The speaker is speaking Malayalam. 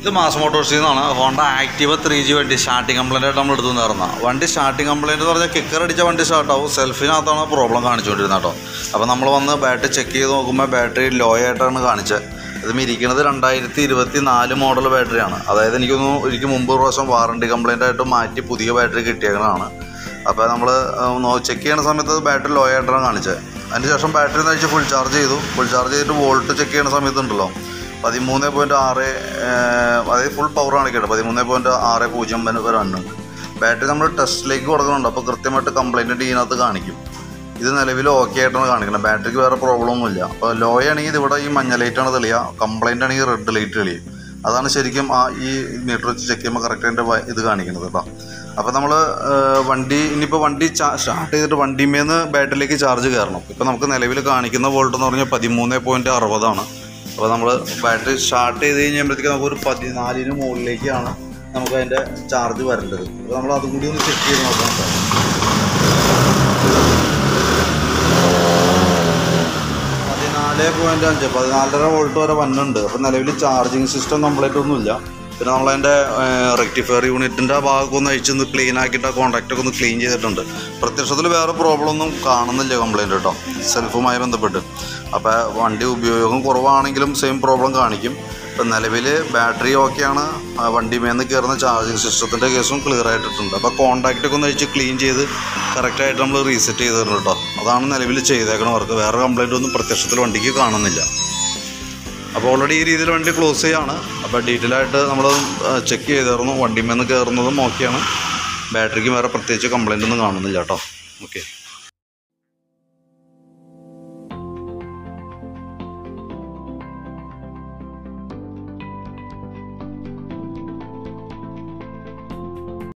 ഇത് മാസ് മോട്ടോഴ്സിൽ നിന്നാണ് ഹോണ്ട ആക്റ്റീവ ത്രീ ജി വണ്ടി സ്റ്റാർട്ടിങ് കംപ്ലൈൻ്റ് ആയിട്ട് നമ്മൾ എടുത്തു നേർന്ന വണ്ടി സ്റ്റാർട്ടിങ് കംപ്ലൈൻറ്റ് എന്ന് പറഞ്ഞാൽ കിക്കർ അടിച്ച വണ്ടി സ്റ്റാർട്ടാവും സെൽഫിനകത്താണ് പ്രോബ്ലം കാണിച്ചുകൊണ്ടിരുന്നത് കേട്ടോ അപ്പോൾ നമ്മൾ വന്ന് ബാറ്ററി ചെക്ക് ചെയ്ത് നോക്കുമ്പോൾ ബാറ്ററി ലോ ആയിട്ടാണ് കാണിച്ചത് ഇത് ഇരിക്കുന്നത് രണ്ടായിരത്തി ഇരുപത്തി നാല് മോഡൽ ബാറ്ററിയാണ് അതായത് എനിക്കൊന്ന് എനിക്ക് മുമ്പ് ഒരു പ്രാവശ്യം വാറണ്ടി കംപ്ലൈൻ്റ് ആയിട്ട് മാറ്റി പുതിയ ബാറ്ററി കിട്ടിയേക്കുന്നതാണ് അപ്പോൾ നമ്മൾ ചെക്ക് ചെയ്യുന്ന സമയത്ത് ബാറ്ററി ലോ ആയിട്ടാണ് കാണിച്ചത് അതിന് ശേഷം ബാറ്ററി ഒന്ന് അഴിച്ച് ഫുൾ ചാർജ് ചെയ്തു ഫുൾ ചാർജ് ചെയ്തിട്ട് വോൾട്ട് ചെക്ക് ചെയ്യുന്ന സമയത്തുണ്ടല്ലോ പതിമൂന്ന് പോയിൻറ്റ് ആറ് അതായത് ഫുൾ പവർ കാണിക്കട്ടെ പതിമൂന്ന് പോയിൻറ്റ് ആറ് പൂജ്യം വരെ വന്നുണ്ട് ബാറ്ററി നമ്മൾ ടെസ്റ്റിലേക്ക് കൊടുക്കുന്നുണ്ട് അപ്പോൾ കൃത്യമായിട്ട് കംപ്ലൈൻറ്റ് ഇതിനകത്ത് കാണിക്കും ഇത് നിലവിൽ ഓക്കെ ആയിട്ടാണ് കാണിക്കുന്നത് ബാറ്ററിക്ക് വേറെ പ്രോബ്ലം ഒന്നുമില്ല അപ്പോൾ ലോ ആണെങ്കിൽ ഇത് ഇവിടെ ഈ മഞ്ഞ ലൈറ്റാണ് തെളിയുക കംപ്ലൈൻ്റ് ആണെങ്കിൽ റെഡ് ലൈറ്റ് തെളിയും അതാണ് ശരിക്കും ആ ഈ മീറ്റർ വെച്ച് ചെക്ക് ചെയ്യുമ്പോൾ കറക്റ്റ് അതിൻ്റെ ഇത് കാണിക്കുന്നത് കേട്ടോ അപ്പോൾ നമ്മൾ വണ്ടി ഇനിയിപ്പോൾ വണ്ടി സ്റ്റാർട്ട് ചെയ്തിട്ട് വണ്ടിമേന്ന് ബാറ്ററിയിലേക്ക് ചാർജ് കയറണം ഇപ്പോൾ നമുക്ക് നിലവിൽ കാണിക്കുന്ന വോൾട്ട് എന്ന് പറഞ്ഞാൽ പതിമൂന്ന് പോയിൻറ്റ് അറുപതാണ് അപ്പോൾ നമ്മൾ ബാറ്ററി സ്റ്റാർട്ട് ചെയ്ത് കഴിയുമ്പോഴത്തേക്ക് നമുക്കൊരു പതിനാലിന് മുകളിലേക്കാണ് നമുക്ക് അതിൻ്റെ ചാർജ് വരേണ്ടത് അപ്പോൾ നമ്മൾ അതും കൂടി ഒന്ന് ചെക്ക് ചെയ്ത് നോക്കാം കേട്ടോ പതിനാല് പോയിൻറ്റ് അഞ്ച് പതിനാലര വോൾട്ട് വരെ വന്നുണ്ട് അപ്പോൾ നിലവിൽ ചാർജിങ് സിസ്റ്റം കംപ്ലീറ്റ് ഒന്നുമില്ല പിന്നെ നമ്മളതിൻ്റെ റെക്ടിഫയർ യൂണിറ്റിൻ്റെ ഭാഗമൊക്കെ ഒന്ന് അഴിച്ചൊന്ന് ക്ലീൻ ആക്കിയിട്ട് ആ കോൺടാക്റ്റൊക്കെ ഒന്ന് ക്ലീൻ ചെയ്തിട്ടുണ്ട് പ്രത്യക്ഷത്തിൽ വേറെ പ്രോബ്ലം ഒന്നും കാണുന്നില്ല കംപ്ലൈൻറ്റ് കേട്ടോ സെൽഫുമായി ബന്ധപ്പെട്ട് അപ്പോൾ വണ്ടി ഉപയോഗം കുറവാണെങ്കിലും സെയിം പ്രോബ്ലം കാണിക്കും ഇപ്പം നിലവിൽ ബാറ്ററി ഓക്കെയാണ് വണ്ടി മേന്ന് കയറുന്ന ചാർജിങ് സിസ്റ്റത്തിൻ്റെ കേസും ക്ലിയർ ആയിട്ടുണ്ട് അപ്പോൾ കോൺടാക്റ്റൊക്കെ ഒന്ന് അഴിച്ച് ക്ലീൻ ചെയ്ത് കറക്റ്റായിട്ട് നമ്മൾ റീസെറ്റ് ചെയ്തിട്ടുണ്ട് കേട്ടോ അതാണ് നിലവിൽ ചെയ്തേക്കണ വർക്ക് വേറെ കംപ്ലൈൻ്റ് ഒന്നും പ്രത്യക്ഷത്തിൽ വണ്ടിക്ക് കാണുന്നില്ല അപ്പോൾ ഓൾറെഡി ഈ രീതിയിൽ വണ്ടി ക്ലോസ് ചെയ്യാണ് അപ്പോൾ ഡീറ്റെയിൽ ആയിട്ട് നമ്മൾ ചെക്ക് ചെയ്തായിരുന്നു വണ്ടിമേന്ന് കയറുന്നതും ഓക്കെയാണ് ബാറ്ററിക്ക് വേറെ പ്രത്യേകിച്ച് കംപ്ലൈൻ്റ് ഒന്നും കാണുന്നില്ല കേട്ടോ ഓക്കെ